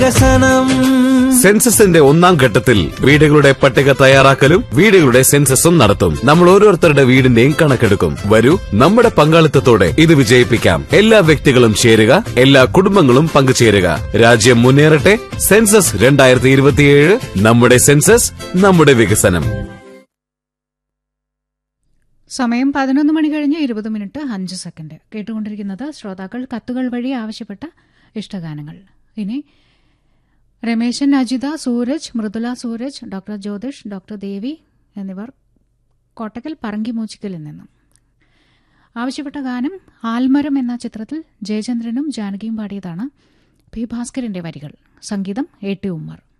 വികസനം സെൻസസിന്റെ ഒന്നാം ഘട്ടത്തിൽ വീടുകളുടെ പട്ടിക തയ്യാറാക്കലും വീടുകളുടെ സെൻസസും നടത്തും നമ്മൾ ഓരോരുത്തരുടെ വീടിന്റെയും കണക്കെടുക്കും വരൂ നമ്മുടെ പങ്കാളിത്തത്തോടെ ഇത് വിജയിപ്പിക്കാം എല്ലാ വ്യക്തികളും ചേരുക എല്ലാ കുടുംബങ്ങളും പങ്കുചേരുക രാജ്യം മുന്നേറട്ടെ സെൻസസ് രണ്ടായിരത്തി ഇരുപത്തിയേഴ് നമ്മുടെ സെൻസസ് നമ്മുടെ വികസനം സമയം പതിനൊന്ന് മണി കഴിഞ്ഞ് ഇരുപത് മിനിറ്റ് അഞ്ച് സെക്കൻഡ് കേട്ടുകൊണ്ടിരിക്കുന്നത് ശ്രോതാക്കൾ കത്തുകൾ വഴി ആവശ്യപ്പെട്ട ഇഷ്ടഗാനങ്ങൾ ഇനി രമേശൻ അജിത സൂരജ് മൃദുല സൂരജ് ഡോക്ടർ ജ്യോതിഷ് ഡോക്ടർ ദേവി എന്നിവർ കോട്ടക്കൽ പറങ്കിമൂച്ചിക്കലിൽ നിന്നും ആവശ്യപ്പെട്ട ഗാനം ആൽമരം എന്ന ചിത്രത്തിൽ ജയചന്ദ്രനും ജാനകിയും പാടിയതാണ് പി ഭാസ്കരന്റെ വരികൾ സംഗീതം എ ടി ഉമ്മർ